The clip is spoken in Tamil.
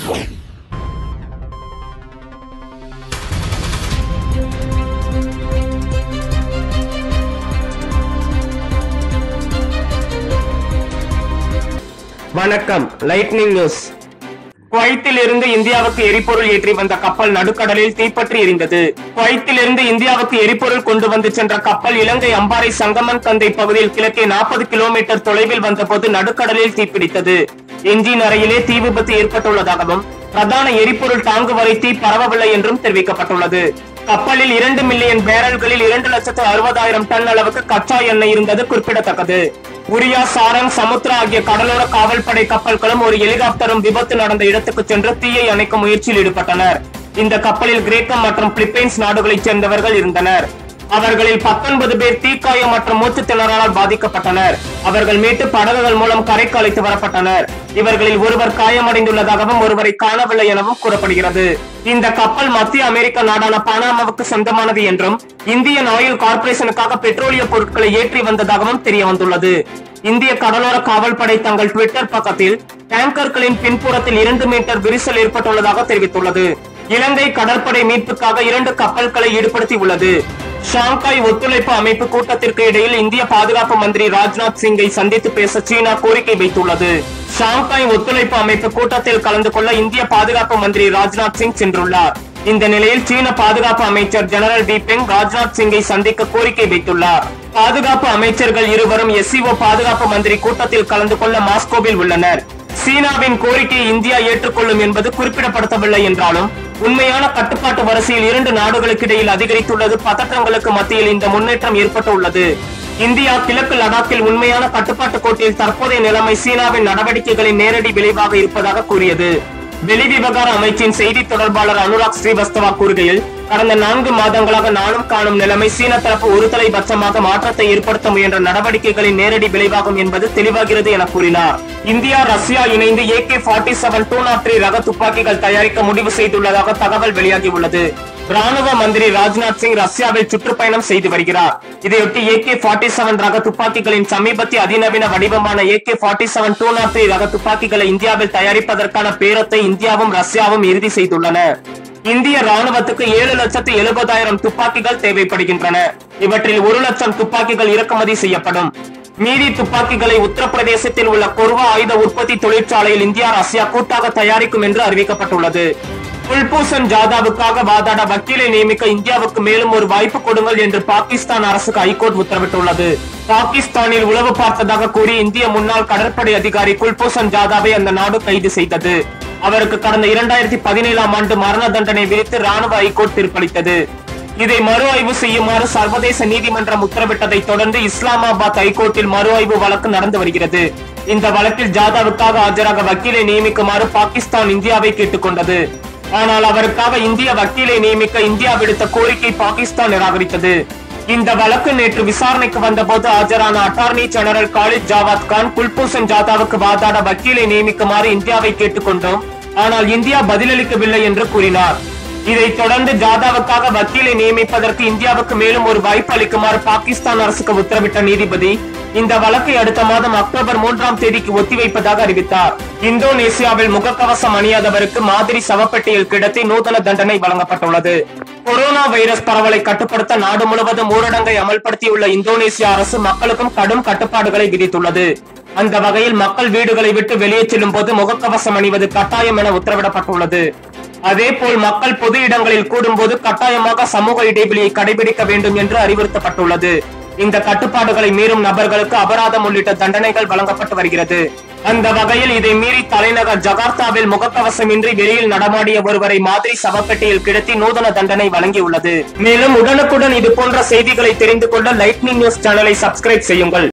வணக்கம் லைட்னிங் நியூஸ் குவைத்தில் இருந்து இந்தியாவுக்கு எரிபொருள் ஏற்றி வந்த கப்பல் நடுக்கடலில் தீப்பற்றி எரிந்தது குவைத்தில் இருந்து இந்தியாவுக்கு எரிபொருள் கொண்டு வந்து சென்ற கப்பல் இலங்கை அம்பாறை சங்கமன் கந்தை பகுதியில் கிழக்கே நாற்பது கிலோமீட்டர் தொலைவில் வந்தபோது நடுக்கடலில் தீப்பிடித்தது என்ஜின் அறையிலே தீ விபத்து ஏற்பட்டுள்ளதாகவும் பிரதான எரிபொருள் டாங்கு வரை தீ பரவவில்லை என்றும் தெரிவிக்கப்பட்டுள்ளது கப்பலில் இரண்டு மில்லியன் பேரல்களில் இரண்டு லட்சத்து அறுபதாயிரம் டன் அளவுக்கு கச்சா எண்ணெய் இருந்தது குறிப்பிடத்தக்கது உரியா சாரங் சமுத்ரா ஆகிய கடலோர காவல்படை கப்பல்களும் ஒரு ஹெலிகாப்டரும் விபத்து நடந்த இடத்துக்கு சென்று தீயை அணைக்கும் முயற்சியில் ஈடுபட்டனர் இந்த கப்பலில் கிரேக்கம் மற்றும் பிலிப்பைன்ஸ் நாடுகளைச் சேர்ந்தவர்கள் இருந்தனர் அவர்களில் 19 பேர் தீக்காயம் மற்றும் மூச்சு திணறலால் பாதிக்கப்பட்டனர் அவர்கள் மீட்டு படகுகள் மூலம் கரைக்கு அழைத்து வரப்பட்டனர் இவர்களில் ஒருவர் காயமடைந்துள்ளதாகவும் ஒருவரை காணவில்லை எனவும் கூறப்படுகிறது இந்த கப்பல் மத்திய அமெரிக்க நாடான பனாமாவுக்கு சொந்தமானது என்றும் இந்தியன் ஆயில் கார்ப்பரேஷனுக்காக பெட்ரோலிய பொருட்களை ஏற்றி வந்ததாகவும் தெரிய வந்துள்ளது இந்திய கடலோர காவல்படை தங்கள் ட்விட்டர் பக்கத்தில் டேங்கர்களின் பின்புறத்தில் இரண்டு மீட்டர் விரிசல் ஏற்பட்டுள்ளதாக தெரிவித்துள்ளது இலங்கை கடற்படை மீட்புக்காக இரண்டு கப்பல்களை ஈடுபடுத்தி உள்ளது ஷாங்காய் ஒத்துழைப்பு அமைப்பு கூட்டத்திற்கு இடையில் இந்திய பாதுகாப்பு மந்திரி ராஜ்நாத் சிங்கை சந்தித்து பேச சீனா கோரிக்கை வைத்துள்ளது ஷாங்காய் ஒத்துழைப்பு அமைப்பு கூட்டத்தில் கலந்து கொள்ள இந்திய பாதுகாப்பு மந்திரி ராஜ்நாத் சிங் சென்றுள்ளார் இந்த நிலையில் சீன பாதுகாப்பு அமைச்சர் ஜெனரல் வீபெங் ராஜ்நாத் சிங்கை சந்திக்க கோரிக்கை வைத்துள்ளார் பாதுகாப்பு அமைச்சர்கள் இருவரும் எஸ்சிஓ பாதுகாப்பு மந்திரி கூட்டத்தில் கலந்து கொள்ள மாஸ்கோவில் உள்ளனர் சீனாவின் கோரிக்கையை இந்தியா ஏற்றுக்கொள்ளும் என்பது குறிப்பிடப்படுத்தவில்லை என்றாலும் உண்மையான கட்டுப்பாட்டு வரிசையில் இரண்டு நாடுகளுக்கு இடையில் அதிகரித்துள்ளது பதற்றங்களுக்கு மத்தியில் இந்த முன்னேற்றம் ஏற்பட்டுள்ளது இந்தியா கிழக்கு லடாக்கில் உண்மையான கட்டுப்பாட்டு கோட்டில் தற்போதைய நிலைமை சீனாவின் நடவடிக்கைகளின் நேரடி விளைவாக இருப்பதாக கூறியது வெளிவிவகார அமைச்சின் செய்தி தொடர்பாளர் அனுராக் ஸ்ரீவஸ்தவா கூறுகையில் கடந்த நான்கு மாதங்களாக நானும் காணும் நிலைமை சீன தரப்பு ஒருதலை பட்சமாக மாற்றத்தை ஏற்படுத்த முயன்ற நடவடிக்கைகளின் நேரடி விளைவாகும் என்பது தெளிவாகிறது என கூறினார் இந்தியா ரஷ்யா இணைந்து AK forty seven two nought three ரக துப்பாக்கிகள் தயாரிக்க முடிவு செய்துள்ளதாக தகவல் வெளியாகியுள்ளது ராணுவ மந்திரி ராஜ்நாத் சிங் ரஷ்யாவில் சுற்றுப்பயணம் செய்து வருகிறார் இதையொட்டி ஏகே ஃபார்ட்டி செவன் ரக துப்பாக்கிகளின் சமீபத்திய அதிநவீன வடிவமான AK forty seven two nought three ரக துப்பாக்கிகளை இந்தியாவில் தயாரிப்பதற்கான பேரத்தை இந்தியாவும் ரஷ்யாவும் இறுதி செய்துள்ளன இந்திய ராணுவத்துக்கு ஏழு லட்சத்து எழுபதாயிரம் துப்பாக்கிகள் தேவைப்படுகின்றன இவற்றில் ஒரு லட்சம் துப்பாக்கிகள் இறக்குமதி செய்யப்படும் மீதி துப்பாக்கிகளை உத்தரப்பிரதேசத்தில் உள்ள கொர்வா ஆயுத உற்பத்தி தொழிற்சாலையில் இந்தியா ரஷ்யா கூட்டாக தயாரிக்கும் என்று அறிவிக்கப்பட்டுள்ளது குல்பூஷன் ஜாதவுக்காக வாதாட வக்கீலை நியமிக்க இந்தியாவுக்கு மேலும் ஒரு வாய்ப்பு கொடுங்கள் என்று பாகிஸ்தான் அரசுக்கு ஹைகோர்ட் உத்தரவிட்டுள்ளது பாகிஸ்தானில் உளவு பார்த்ததாக கூறி இந்திய முன்னாள் கடற்படை அதிகாரி குல்பூஷன் ஜாதவை அந்த நாடு கைது செய்தது அவருக்கு கடந்த இரண்டாயிரத்தி பதினேழாம் ஆண்டு மரண தண்டனை விதித்து ராணுவ ஹைகோர்ட் தீர்ப்பளித்தது இதை மறு ஆய்வு செய்யுமாறு சர்வதேச நீதிமன்றம் உத்தரவிட்டதை தொடர்ந்து இஸ்லாமாபாத் ஹைகோர்ட்டில் மறு ஆய்வு வழக்கு நடந்து வருகிறது இந்த வழக்கில் ஜாதவுக்காக ஆஜராக வக்கீலை நியமிக்குமாறு பாகிஸ்தான் இந்தியாவை கேட்டுக்கொண்டது ஆனால் அவருக்காக இந்திய வக்கீலை நியமிக்க இந்தியா விடுத்த கோரிக்கை பாகிஸ்தான் நிராகரித்தது இந்த வழக்கு நேற்று விசாரணைக்கு வந்தபோது ஆஜரான அட்டார்னி ஜெனரல் காலித் ஜாவாத் கான் குல்பூஷன் ஜாதாவுக்கு வாதாட வக்கீலை நியமிக்குமாறு இந்தியாவை கேட்டுக்கொண்டோம் ஆனால் இந்தியா பதிலளிக்கவில்லை என்று கூறினார் இதைத் தொடர்ந்து ஜாதாவுக்காக வக்கீலை நியமிப்பதற்கு இந்தியாவுக்கு மேலும் ஒரு வாய்ப்பு அளிக்குமாறு பாகிஸ்தான் அரசுக்கு உத்தரவிட்ட நீதிபதி இந்த வழக்கை அடுத்த மாதம் அக்டோபர் மூன்றாம் தேதிக்கு ஒத்திவைப்பதாக அறிவித்தார் இந்தோனேசியாவில் முகக்கவசம் அணியாதவருக்கு மாதிரி சவப்பெட்டியில் கிடத்தி நூதன தண்டனை வழங்கப்பட்டுள்ளது கொரோனா வைரஸ் பரவலை கட்டுப்படுத்த நாடு முழுவதும் ஊரடங்கை அமல்படுத்தியுள்ள இந்தோனேசிய அரசு மக்களுக்கும் கடும் கட்டுப்பாடுகளை விதித்துள்ளது அந்த வகையில் மக்கள் வீடுகளை விட்டு வெளியே செல்லும் போது முகக்கவசம் அணிவது கட்டாயம் என உத்தரவிடப்பட்டுள்ளது அதேபோல் மக்கள் பொது இடங்களில் கூடும்போது கட்டாயமாக சமூக இடைவெளியை கடைபிடிக்க வேண்டும் என்று அறிவுறுத்தப்பட்டுள்ளது இந்த கட்டுப்பாடுகளை மீறும் நபர்களுக்கு அபராதம் உள்ளிட்ட தண்டனைகள் வழங்கப்பட்டு வருகிறது அந்த வகையில் இதை மீறி தலைநகர் ஜகார்த்தாவில் முகக்கவசமின்றி வெளியில் நடமாடிய ஒருவரை மாதிரி சவப்பெட்டியில் கிடத்தி நூதன தண்டனை வழங்கியுள்ளது மேலும் உடனுக்குடன் இது போன்ற செய்திகளை தெரிந்து கொள்ள லைட்னிங் நியூஸ் சேனலை சப்ஸ்கிரைப் செய்யுங்கள்